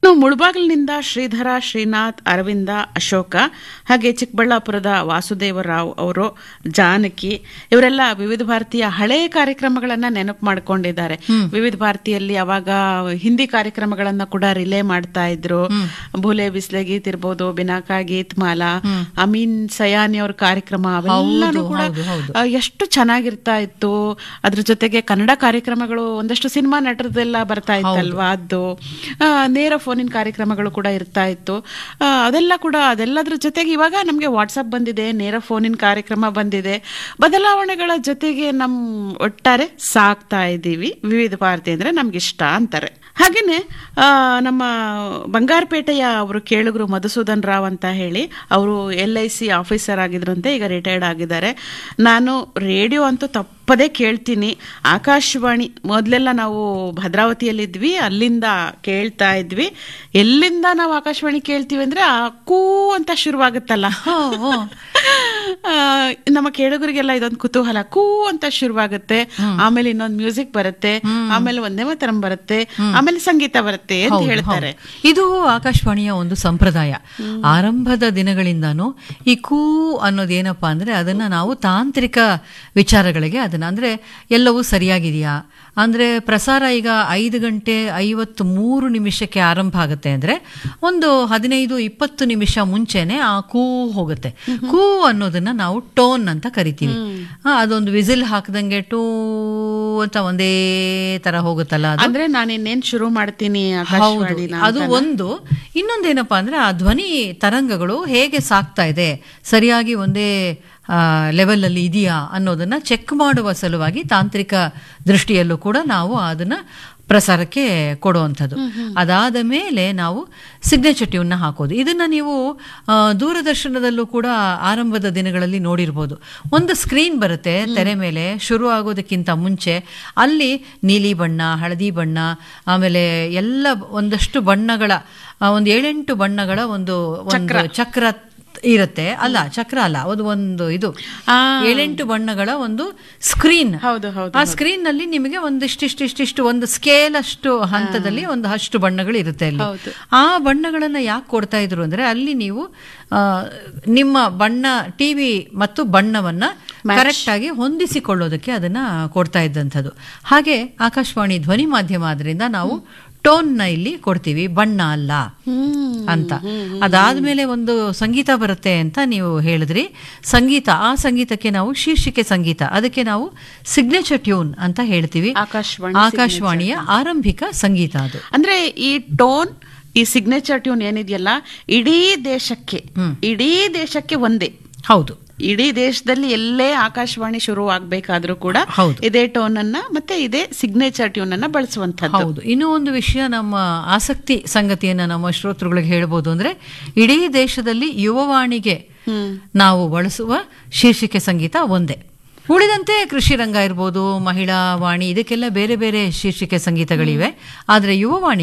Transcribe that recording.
ಇನ್ನು ಮುಳಬಾಗಿಲಿನಿಂದ ಶ್ರೀಧರ ಶ್ರೀನಾಥ್ ಅರವಿಂದ ಅಶೋಕ ಹಾಗೆ ಚಿಕ್ಕಬಳ್ಳಾಪುರದ ವಾಸುದೇವರಾವ್ ಅವರು ಜಾನಕಿ ಇವರೆಲ್ಲ ವಿವಿಧ ಭಾರತೀಯ ಹಳೆಯ ಕಾರ್ಯಕ್ರಮಗಳನ್ನ ನೆನಪು ಮಾಡ್ಕೊಂಡಿದ್ದಾರೆ ವಿವಿಧ ಭಾರತಿಯಲ್ಲಿ ಅವಾಗ ಹಿಂದಿ ಕಾರ್ಯಕ್ರಮಗಳನ್ನ ಕೂಡ ರಿಲೇ ಮಾಡ್ತಾ ಇದ್ರು ಭೂಲೆ ಬಿಸ್ಲೆ ಗೀತ್ ಇರ್ಬೋದು ಬಿನಾಕಾ ಗೀತ್ ಮಾಲಾ ಅಮೀನ್ ಸಯಾನಿ ಅವ್ರ ಕಾರ್ಯಕ್ರಮ ಅವೆಲ್ಲಾನು ಕೂಡ ಆ, ಎಷ್ಟು ಚೆನ್ನಾಗಿರ್ತಾ ಇತ್ತು ಅದ್ರ ಜೊತೆಗೆ ಕನ್ನಡ ಕಾರ್ಯಕ್ರಮಗಳು ಒಂದಷ್ಟು ಸಿನಿಮಾ ನಟರದೆಲ್ಲ ಬರ್ತಾ ಇತ್ತಲ್ವಾ ಅದು ಆ, ನೇರ ಫೋನಿನ ಕಾರ್ಯಕ್ರಮಗಳು ಕೂಡ ಇರ್ತಾ ಇತ್ತು ಆ, ಅದೆಲ್ಲ ಕೂಡ ಅದೆಲ್ಲದ್ರ ಜೊತೆಗೆ ಇವಾಗ ನಮಗೆ ವಾಟ್ಸಪ್ ಬಂದಿದೆ ನೇರ ಫೋನಿನ ಕಾರ್ಯಕ್ರಮ ಬಂದಿದೆ ಬದಲಾವಣೆಗಳ ಜೊತೆಗೆ ನಮ್ ಒಟ್ಟಾರೆ ಸಾಕ್ತಾ ಇದ್ದೀವಿ ವಿವಿಧ ಭಾರತಿ ಅಂದ್ರೆ ನಮ್ಗೆ ಇಷ್ಟ ಅಂತಾರೆ ಹಾಗೇನೆ ಆ, ನಮ್ಮ ಬಂಗಾರಪೇಟೆಯ ಅವರು ಕೇಳುಗರು ಮಧುಸೂದನ್ ರಾವ್ ಅಂತ ಹೇಳಿ ಅವರು ಎಲ್ ಐ ಸಿ ಆಫೀಸರ್ ಆಗಿದ್ರಂತೆ ಈಗ ರಿಟೈರ್ಡ್ ಆಗಿದ್ದಾರೆ ನಾನು ರೇಡಿಯೋ ಅಂತೂ ತಪ್ಪದೇ ಕೇಳ್ತೀನಿ ಆಕಾಶವಾಣಿ ಮೊದಲೆಲ್ಲ ನಾವು ಭದ್ರಾವತಿಯಲ್ಲಿದ್ವಿ ಅಲ್ಲಿಂದ ಕೇಳ್ತಾ ಇದ್ವಿ ಎಲ್ಲಿಂದ ನಾವು ಆಕಾಶವಾಣಿ ಕೇಳ್ತೀವಿ ಅಂದ್ರೆ ಆ ಕೂ ಅಂತ ಶುರುವಾಗುತ್ತಲ್ಲ ಆ, ನಮ್ಮ ಕೇಳುಗರಿಗೆಲ್ಲ ಇದೊಂದು ಕುತೂಹಲ ಕೂ ಅಂತ ಶುರುವಾಗುತ್ತೆ ಆಮೇಲೆ ಇನ್ನೊಂದು ಮ್ಯೂಸಿಕ್ ಬರುತ್ತೆ ಆಮೇಲೆ ಒಂದೇ ಮಾತರಂ ಬರುತ್ತೆ ಆಮೇಲೆ ಸಂಗೀತ ಬರುತ್ತೆ ಅಂತ ಹೌದು, ಹೇಳ್ತಾರೆ ಹೌದು. ಇದು ಆಕಾಶವಾಣಿಯ ಒಂದು ಸಂಪ್ರದಾಯ ಆರಂಭದ ದಿನಗಳಿಂದಾನು ಈ ಕೂ ಅನ್ನೋದೇನಪ್ಪಾ ಅಂದ್ರೆ ಅದನ್ನ ನಾವು ತಾಂತ್ರಿಕ ವಿಚಾರಗಳಿಗೆ ಅದನ್ನ ಅಂದ್ರೆ ಎಲ್ಲವೂ ಸರಿಯಾಗಿದೆಯಾ ಅಂದ್ರೆ ಪ್ರಸಾರ ಈಗ ಐದು ಗಂಟೆ ಐವತ್ತು ಮೂರು ನಿಮಿಷಕ್ಕೆ ಆರಂಭ ಆಗುತ್ತೆ ಅಂದ್ರೆ ಒಂದು ಹದಿನೈದು ಇಪ್ಪತ್ತು ನಿಮಿಷ ಮುಂಚೆನೆ ಆ ಕೂ ಹೋಗುತ್ತೆ ಕೂ ಅನ್ನೋದನ್ನ ನಾವು ಟೋನ್ ಅಂತ ಕರಿತೀವಿ ಆ, ಅದೊಂದು ವಿಸಿಲ್ ಹಾಕದಂಗೆ ಟೂ ಅಂತ ಒಂದೇ ತರ ಹೋಗುತ್ತಲ್ಲ ಅದು ಅಂದ್ರೆ ನಾನು ಇನ್ನೇನ್ ಶುರು ಮಾಡ್ತೀನಿ ಹೌದು ಆಕಾಶವಾಣಿನ ಅದು ಒಂದು ಇನ್ನೊಂದೇನಪ್ಪಾ ಅಂದ್ರೆ ಆ ಧ್ವನಿ ತರಂಗಗಳು ಹೇಗೆ ಸಾಕ್ತಾ ಇದೆ ಸರಿಯಾಗಿ ಒಂದೇ ಲೆವೆಲ್ ಅಲ್ಲಿ ಇದೆಯಾ ಅನ್ನೋದನ್ನ ಚೆಕ್ ಮಾಡುವ ಸಲುವಾಗಿ ತಾಂತ್ರಿಕ ದೃಷ್ಟಿಯಲ್ಲೂ ಕೂಡ ನಾವು ಅದನ್ನ ಪ್ರಸಾರಕ್ಕೆ ಕೊಡುವಂಥದ್ದು ಅದಾದ ಮೇಲೆ ನಾವು ಸಿಗ್ನೇಚರ್ ಟ್ಯೂನ್ನ ಹಾಕೋದು ಇದನ್ನ ನೀವು ಆ, ದೂರದರ್ಶನದಲ್ಲೂ ಕೂಡ ಆರಂಭದ ದಿನಗಳಲ್ಲಿ ನೋಡಿರ್ಬೋದು ಒಂದು ಸ್ಕ್ರೀನ್ ಬರುತ್ತೆ ತೆರೆ ಮೇಲೆ ಶುರು ಆಗೋದಕ್ಕಿಂತ ಮುಂಚೆ ಅಲ್ಲಿ ನೀಲಿ ಬಣ್ಣ ಹಳದಿ ಬಣ್ಣ ಆಮೇಲೆ ಎಲ್ಲ ಒಂದಷ್ಟು ಬಣ್ಣಗಳ ಆ, ಒಂದು ಏಳೆಂಟು ಬಣ್ಣಗಳ ಒಂದು ಒಂದು ಚಕ್ರ ಇರುತ್ತೆ ಅಲ್ಲ ಚಕ್ರ ಅಲ್ಲ ಅದು ಒಂದು ಇದು ಆ. ಏಳೆಂಟು ಬಣ್ಣಗಳ ಒಂದು ಸ್ಕ್ರೀನ್ ಹೌದು ಹೌದು ಆ ಸ್ಕ್ರೀನ್ ನಲ್ಲಿ ನಿಮಗೆ ಒಂದಿಷ್ಟಿಷ್ಟಿಷ್ಟಿಷ್ಟು ಒಂದು ಸ್ಕೇಲ್ ಅಷ್ಟು ಹಂತದಲ್ಲಿ ಒಂದು ಅಷ್ಟು ಬಣ್ಣಗಳು ಇರುತ್ತೆ ಅಲ್ಲಿ ಹೌದು. ಆ ಬಣ್ಣಗಳನ್ನ ಯಾಕೆ ಕೊಡ್ತಾ ಇದ್ರು ಅಂದ್ರೆ ಅಲ್ಲಿ ನೀವು ಆ, ನಿಮ್ಮ ಬಣ್ಣ ಟಿವಿ ಮತ್ತು ಬಣ್ಣವನ್ನ ಕರೆಕ್ಟ್ ಆಗಿ ಹೊಂದಿಸಿಕೊಳ್ಳೋದಕ್ಕೆ ಅದನ್ನ ಕೊಡ್ತಾ ಇದ್ದಂಥದ್ದು ಹಾಗೆ ಆಕಾಶವಾಣಿ ಧ್ವನಿ ಮಾಧ್ಯಮ ಆದ್ರಿಂದ ನಾವು ಟೋನ್ ನ ಇಲ್ಲಿ ಕೊಡ್ತೀವಿ ಬಣ್ಣ ಅಲ್ಲ ಅಂತ ಅದಾದ್ಮೇಲೆ ಒಂದು ಸಂಗೀತ ಬರುತ್ತೆ ಅಂತ ನೀವು ಹೇಳಿದ್ರಿ ಸಂಗೀತ ಆ ಸಂಗೀತಕ್ಕೆ ನಾವು ಶೀರ್ಷಿಕೆ ಸಂಗೀತ ಅದಕ್ಕೆ ನಾವು ಸಿಗ್ನೇಚರ್ ಟ್ಯೂನ್ ಅಂತ ಹೇಳ್ತೀವಿ ಆಕಾಶವಾಣಿ ಆಕಾಶವಾಣಿಯ ಆರಂಭಿಕ ಸಂಗೀತ ಅದು ಅಂದ್ರೆ ಈ ಟೋನ್ ಈ ಸಿಗ್ನೇಚರ್ ಟ್ಯೂನ್ ಏನಿದೆಯಲ್ಲ ಇಡೀ ದೇಶಕ್ಕೆ ಇಡೀ ದೇಶಕ್ಕೆ ಒಂದೇ ಹೌದು ಇಡೀ ದೇಶದಲ್ಲಿ ಎಲ್ಲೇ ಆಕಾಶವಾಣಿ ಶುರು ಆಗ್ಬೇಕಾದ್ರೂ ಕೂಡ ಹೌದು. ಇದೇ ಟೋನ್ ಅನ್ನ ಮತ್ತೆ ಇದೇ ಸಿಗ್ನೇಚರ್ ಟ್ಯೂನ್ ಅನ್ನ ಬಳಸುವಂತದ್ದು ಹೌದು ಇನ್ನೂ ಒಂದು ವಿಷಯ ನಮ್ಮ ಆಸಕ್ತಿ ಸಂಗತಿಯನ್ನ ನಮ್ಮ ಶ್ರೋತೃಗಳಿಗೆ ಹೇಳ್ಬೋದು ಅಂದ್ರೆ ಇಡೀ ದೇಶದಲ್ಲಿ ಯುವವಾಣಿಗೆ ನಾವು ಬಳಸುವ ಶೀರ್ಷಿಕೆ ಸಂಗೀತ ಒಂದೇ ಉಳಿದಂತೆ ಕೃಷಿ ರಂಗ ಇರ್ಬೋದು ಮಹಿಳಾ ವಾಣಿ ಇದಕ್ಕೆಲ್ಲ ಬೇರೆ ಬೇರೆ ಶೀರ್ಷಿಕೆ ಸಂಗೀತಗಳಿವೆ ಆದ್ರೆ ಯುವವಾಣಿ